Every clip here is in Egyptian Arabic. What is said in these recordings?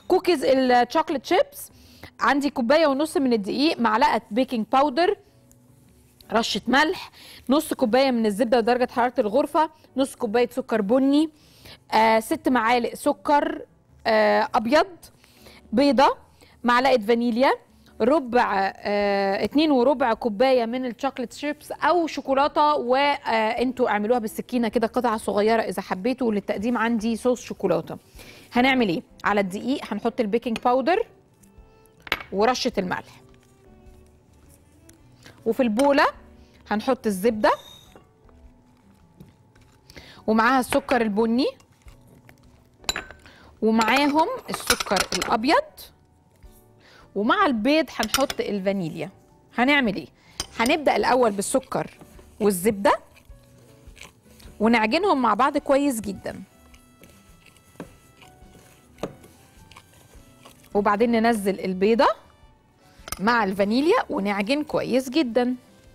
كوكيز الشوكليت شيبس عندي كوبايه ونص من الدقيق معلقه بيكنج باودر رشه ملح نص كوبايه من الزبده بدرجه حراره الغرفه نص كوبايه سكر بني آه ست معالق سكر آه ابيض بيضه معلقه فانيليا ربع آه اتنين وربع كوبايه من الشوكليت شيبس او شوكولاته وانتوا اعملوها بالسكينه كده قطعه صغيره اذا حبيتوا للتقديم عندي صوص شوكولاته هنعمل ايه على الدقيق هنحط البيكنج باودر ورشه الملح وفي البوله هنحط الزبده ومعاها السكر البني ومعاهم السكر الابيض ومع البيض هنحط الفانيليا هنعمل ايه هنبدا الاول بالسكر والزبده ونعجنهم مع بعض كويس جدا وبعدين ننزل البيضه مع الفانيليا ونعجن كويس جدا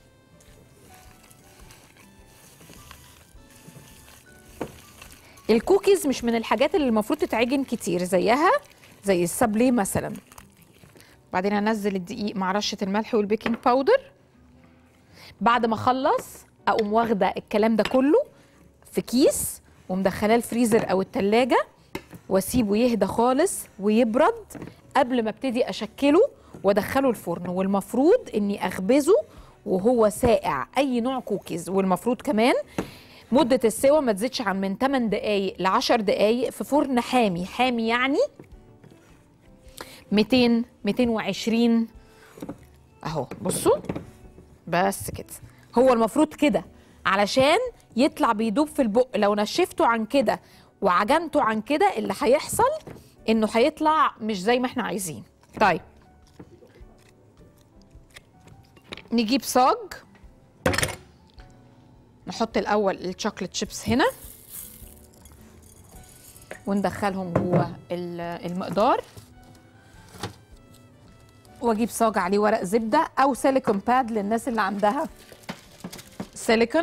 الكوكيز مش من الحاجات اللي المفروض تتعجن كتير زيها زي السابليه مثلا بعدين هنزل الدقيق مع رشه الملح والبيكنج باودر بعد ما اخلص اقوم واخده الكلام ده كله في كيس ومدخلاه الفريزر او التلاجة واسيبه يهدى خالص ويبرد قبل ما ابتدي اشكله وادخله الفرن والمفروض اني اخبزه وهو ساقع اي نوع كوكيز والمفروض كمان مدة السوا ما تزيدش عن من 8 دقايق ل 10 دقايق في فرن حامي حامي يعني 200 220 اهو بصوا بس كده هو المفروض كده علشان يطلع بيدوب في البق لو نشفته عن كده وعجنته عن كده اللي هيحصل انه هيطلع مش زي ما احنا عايزين طيب نجيب صاج نحط الاول الشوكليت شيبس هنا وندخلهم جوه ال- المقدار واجيب صاج عليه ورق زبده او سيليكون باد للناس اللي عندها سيليكون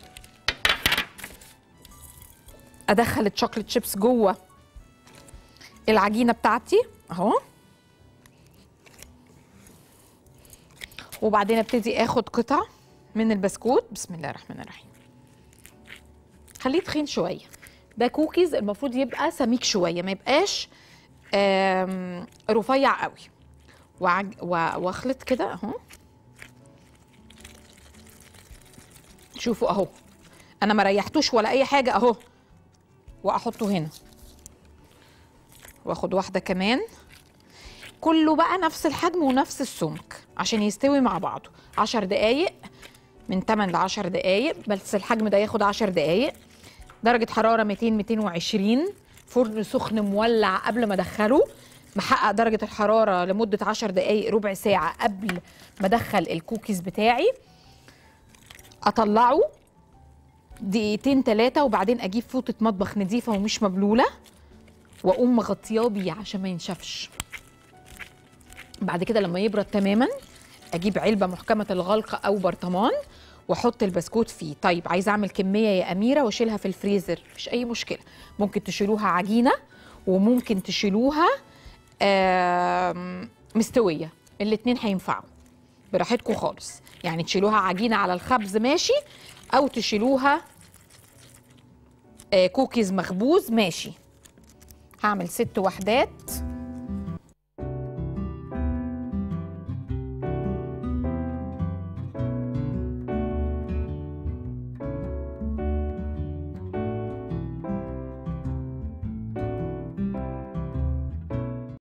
ادخل الشوكليت شيبس جوه العجينه بتاعتي اهو وبعدين ابتدي اخد قطع من البسكوت بسم الله الرحمن الرحيم خليه تخين شويه ده كوكيز المفروض يبقى سميك شويه ما يبقاش آم، رفيع قوي وعج... و- واخلط كده اهو شوفوا اهو انا ما ريحتوش ولا اي حاجه اهو واحطه هنا واخد واحده كمان كله بقى نفس الحجم ونفس السمك عشان يستوي مع بعضه 10 دقايق من 8 ل 10 دقايق بس الحجم ده ياخد 10 دقايق درجة حرارة 200 220 فرن سخن مولع قبل ما ادخله محقق درجة الحرارة لمدة 10 دقايق ربع ساعة قبل ما ادخل الكوكيز بتاعي اطلعه دقيقتين ثلاثة وبعدين اجيب فوطة مطبخ نظيفة ومش مبلولة واقوم مغطياه بيه عشان ما ينشفش بعد كده لما يبرد تماما اجيب علبه محكمه الغلق او برطمان واحط البسكوت فيه طيب عايزه اعمل كميه يا اميره واشيلها في الفريزر مفيش اي مشكله ممكن تشيلوها عجينه وممكن تشيلوها آم، مستويه الاتنين هينفعوا براحتكم خالص يعني تشيلوها عجينه على الخبز ماشي او تشيلوها آه، كوكيز مخبوز ماشي هعمل ست وحدات